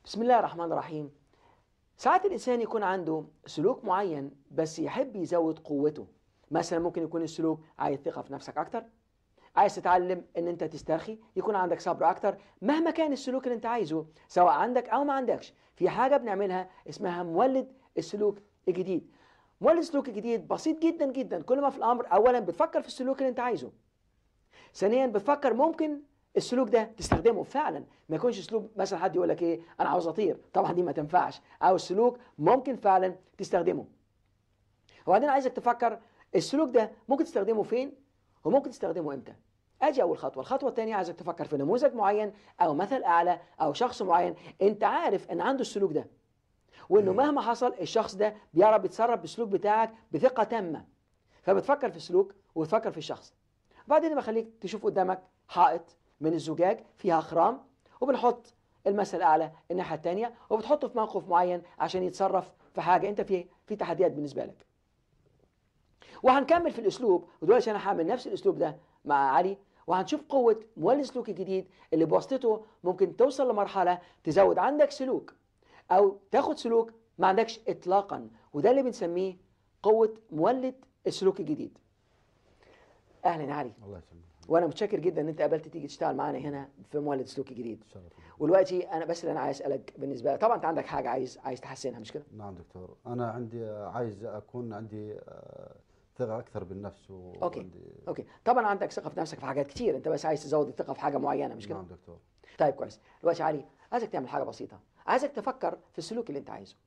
بسم الله الرحمن الرحيم ساعات الإنسان يكون عنده سلوك معين بس يحب يزود قوته مثلا ممكن يكون السلوك عايز ثقة في نفسك أكتر عايز تتعلم ان انت تسترخي يكون عندك صبر اكتر مهما كان السلوك اللي انت عايزه سواء عندك او ما عندكش في حاجة بنعملها اسمها مولد السلوك الجديد مولد السلوك الجديد بسيط جدا جدا كل ما في الامر اولا بتفكر في السلوك اللي انت عايزه ثانيا بتفكر ممكن السلوك ده تستخدمه فعلا ما يكونش اسلوب مثلا حد يقول لك ايه انا عاوز اطير طبعا دي ما تنفعش او السلوك ممكن فعلا تستخدمه وبعدين عايزك تفكر السلوك ده ممكن تستخدمه فين وممكن تستخدمه امتى اجي اول خطوه الخطوه الثانيه عايزك تفكر في نموذج معين او مثل اعلى او شخص معين انت عارف ان عنده السلوك ده وانه مهما حصل الشخص ده بيعرف يتصرف بالسلوك بتاعك بثقه تامه فبتفكر في السلوك وتفكر في الشخص بعدين بخليك تشوف قدامك حائط من الزجاج فيها خرام وبنحط المثل الاعلى الناحيه الثانيه وبتحطه في موقف معين عشان يتصرف في حاجه انت في في تحديات بالنسبه لك وهنكمل في الاسلوب ودلوقتي انا هعمل نفس الاسلوب ده مع علي وهنشوف قوة مولد السلوك الجديد اللي بواسطته ممكن توصل لمرحلة تزود عندك سلوك أو تاخد سلوك ما عندكش إطلاقا وده اللي بنسميه قوة مولد السلوك الجديد أهلا يا علي الله يسلمك وأنا متشكر جدا إن أنت قبلت تيجي تشتغل معانا هنا في مولد السلوك الجديد شرف لي. ودلوقتي أنا بس اللي أنا عايز أسألك بالنسبة لك طبعا أنت عندك حاجة عايز عايز تحسنها مش كده؟ نعم دكتور انا عندي عايز اكون عندي آه، ثقه اكثر بالنفس و... أوكي. وعندي... أوكي طبعا عندك ثقة في نفسك في حاجات كتير أنت بس عايز تزود الثقة في حاجة معينة مش كده؟ نعم دكتور طيب كويس دلوقتي يا علي عايزك تعمل حاجه بسيطه عايزك تفكر في السلوك اللي انت عايزه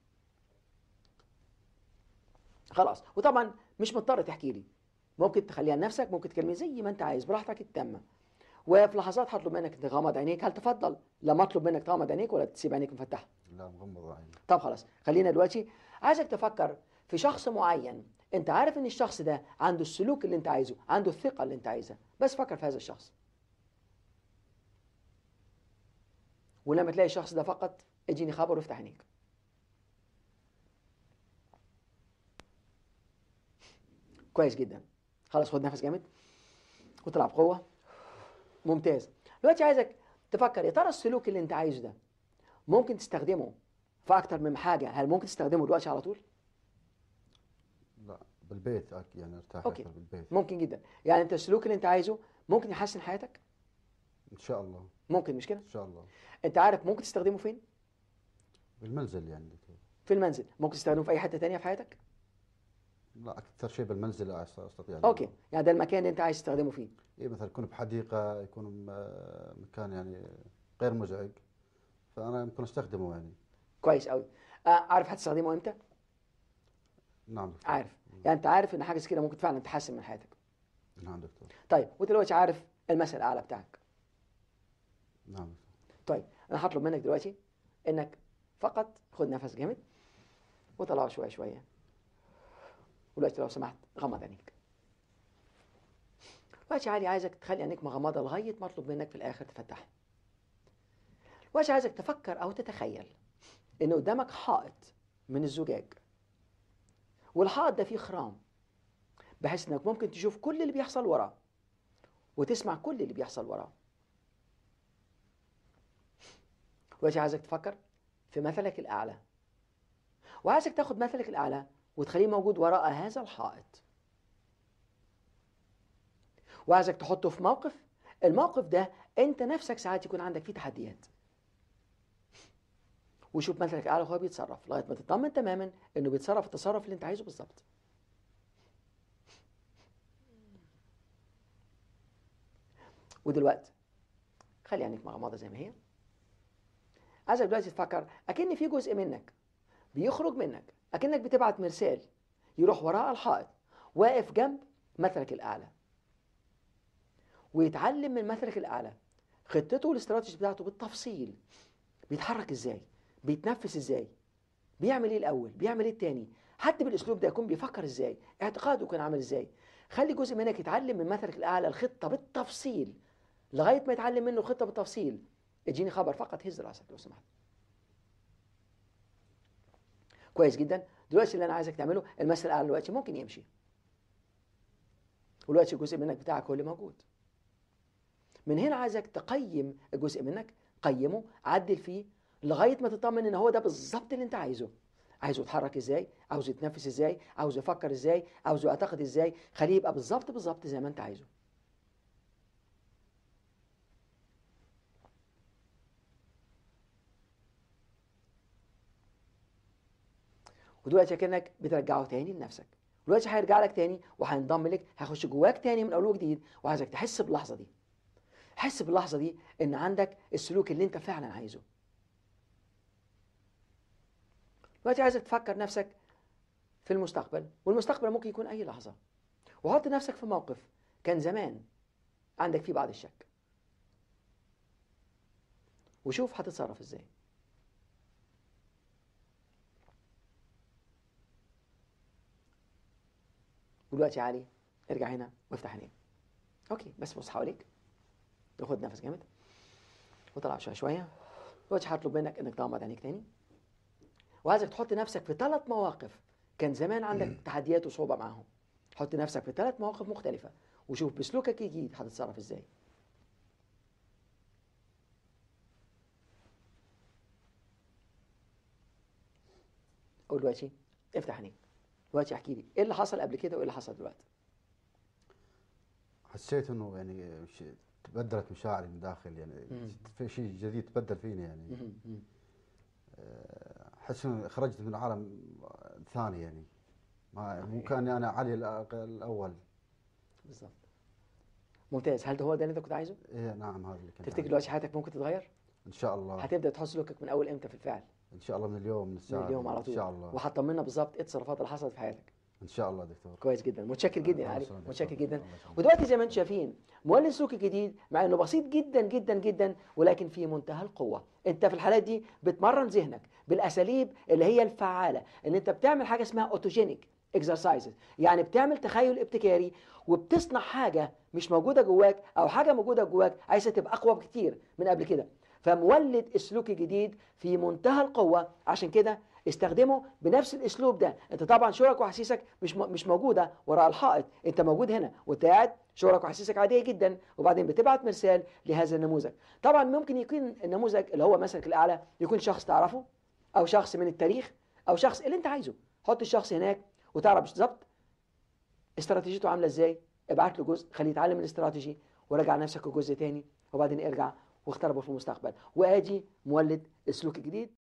خلاص وطبعا مش مضطر تحكي لي ممكن تخليها لنفسك ممكن تكلمني زي ما انت عايز براحتك التامه وفي لحظات هطلب منك تغمض عينيك هل تفضل لما اطلب منك تغمض عينيك ولا تسيب عينيك مفتحه لا مغمض عيني طب خلاص خلينا دلوقتي عايزك تفكر في شخص معين انت عارف ان الشخص ده عنده السلوك اللي انت عايزه عنده الثقه اللي انت عايزها بس فكر في هذا الشخص ولما تلاقي الشخص ده فقط اديني خبر وافتح عينيك كويس جدا خلاص خد نفس جامد وطلع بقوه ممتاز دلوقتي عايزك تفكر يا ترى السلوك اللي انت عايزه ده ممكن تستخدمه في اكتر من حاجه هل ممكن تستخدمه دلوقتي على طول لا بالبيت أك- يعني ارتاح أوكي. اكثر بالبيت ممكن جدا يعني انت السلوك اللي انت عايزه ممكن يحسن حياتك ان شاء الله ممكن مش كده ان شاء الله انت عارف ممكن تستخدمه فين بالمنزل يعني دكتور في المنزل ممكن تستخدمه في اي حته تانية في حياتك لا اكثر شيء بالمنزل أس- استطيع اوكي يعني ده المكان اللي انت عايز تستخدمه فيه اي مثلا يكون بحديقه يكون م- مكان يعني غير مزعج فانا يمكن استخدمه يعني كويس قوي آه عارف هتستخدمه امتى نعم دكتور عارف يعني انت عارف ان حاجه زي كده ممكن فعلا تحسن من حياتك نعم دكتور طيب وانت دلوقتي عارف المثل الاعلى بتاعك نعم دكتور طيب انا هطلب منك دلوقتي انك فقط خد نفس جامد وطلعه شويه شويه ودلوقتي لو سمحت غمض عينيك دلوقتي عادي عايزك تخلي عينيك مغمضه لغايه ما اطلب منك في الاخر تفتحها دلوقتي عايزك تفكر او تتخيل ان قدامك حائط من الزجاج والحائط ده فيه خرام بحيث انك ممكن تشوف كل اللي بيحصل وراه وتسمع كل اللي بيحصل وراه دلوقتي عايزك تفكر في مثلك الأعلى وعايزك تاخد مثلك الأعلى وتخليه موجود وراء هذا الحائط وعايزك تحطه في موقف الموقف ده انت نفسك ساعات يكون عندك فيه تحديات وشوف مثلك الأعلى وهو بيتصرف لغاية ما تطمن تماما انه بيتصرف التصرف اللي انت عايزه بالظبط ودلوقتي خلي عينيك مغمضة زي ما هي عايزك دلوقتي تفكر اكن في جزء منك بيخرج منك اكنك بتبعت مرسال يروح وراء الحائط واقف جنب مثلك الاعلى ويتعلم من مثلك الاعلى خطته والاستراتيجي بتاعته بالتفصيل بيتحرك ازاي بيتنفس ازاي بيعمل ايه الاول بيعمل ايه التاني حتى بالاسلوب ده يكون بيفكر ازاي اعتقاده يكون عامل ازاي خلي جزء منك يتعلم من مثلك الاعلى الخطه بالتفصيل لغايه ما يتعلم منه الخطه بالتفصيل اديني خبر فقط هز راسك لو سمحت كويس جدا دلوقتي اللي انا عايزك تعمله المثل الاعلى دلوقتي ممكن يمشي ودلوقتي الجزء منك بتاعك هو اللي موجود من هنا عايزك تقيم الجزء منك قيمه عدل فيه لغايه ما تطمن ان هو ده بالظبط اللي انت عايزه عايزه يتحرك ازاي عاوزه يتنفس ازاي عاوزه يفكر ازاي عاوزه يعتقد ازاي خليه يبقى بالظبط بالظبط زي ما انت عايزه ودلوقتي كأنك بترجعه تاني لنفسك دلوقتي هيرجع لك تاني وهينضم لك هيخش جواك تاني من اول وجديد وعايزك تحس باللحظه دي حس باللحظه دي ان عندك السلوك اللي انت فعلا عايزه دلوقتي عايزك تفكر نفسك في المستقبل والمستقبل ممكن يكون اي لحظه وحط نفسك في موقف كان زمان عندك فيه بعض الشك وشوف هتتصرف ازاي ودلوقتي يا علي ارجع هنا وافتح عينيك اوكي بس بص حواليك وخد نفس جامد وطلع شويه شويه دلوقتي هطلب منك انك تغمض عينيك تاني وعايزك تحط نفسك في ثلاث مواقف كان زمان عندك تحديات وصعوبه معاهم حط نفسك في ثلاث مواقف مختلفه وشوف بسلوكك الجديد هتتصرف ازاي قول دلوقتي افتح عينيك دلوقتي احكي لي ايه اللي حصل قبل كده وايه اللي حصل دلوقتي حسيت انه يعني ش- تبدلت مشاعري من داخل يعني مم. في شيء جديد تبدل فيني يعني مهم. مهم. احس اني خرجت من عالم ثاني يعني ما مو كاني انا علي الأ- الاول بالظبط ممتاز هل ده هو ده اللي انت كنت عايزه ايه نعم هذا اللي كنت تفتكر عايزه. دلوقتي حياتك ممكن تتغير ان شاء الله هتبدا تحط سلوكك من اول امتى في الفعل ان شاء الله من اليوم من الساعه من اليوم دي. على طول ان شاء الله وهتطمنا بالظبط ايه التصرفات اللي حصلت في حياتك ان شاء الله دكتور كويس جدا متشكر جدا يا الله علي يسلمك يا متشكر دكتور. جدا الله يسلمك. ودلوقتي زي ما انتم شايفين مولد السلوك الجديد مع انه بسيط جدا جدا جدا ولكن في منتهى القوه انت في الحالات دي بتمرن ذهنك بالاساليب اللي هي الفعاله ان انت بتعمل حاجه اسمها اوتوجينيك اكسرسايزز يعني بتعمل تخيل ابتكاري وبتصنع حاجه مش موجوده جواك او حاجه موجوده جواك عايزه تبقى اقوى بكتير من قبل كده فمولد السلوك الجديد في منتهى القوه عشان كده استخدمه بنفس الاسلوب ده انت طبعا شعورك واحاسيسك مش م- مش موجوده وراء الحائط انت موجود هنا وانت قاعد شعورك واحاسيسك عاديه جدا وبعدين بتبعت مرسال لهذا النموذج طبعا ممكن يكون النموذج اللي هو مثلك الاعلى يكون شخص تعرفه او شخص من التاريخ او شخص اللي انت عايزه حط الشخص هناك وتعرف بالظبط استراتيجيته عامله ازاي ابعت له جزء خليه يتعلم الاستراتيجي وراجع نفسك جزء تاني وبعدين ارجع واختربه في المستقبل وادي مولد السلوك الجديد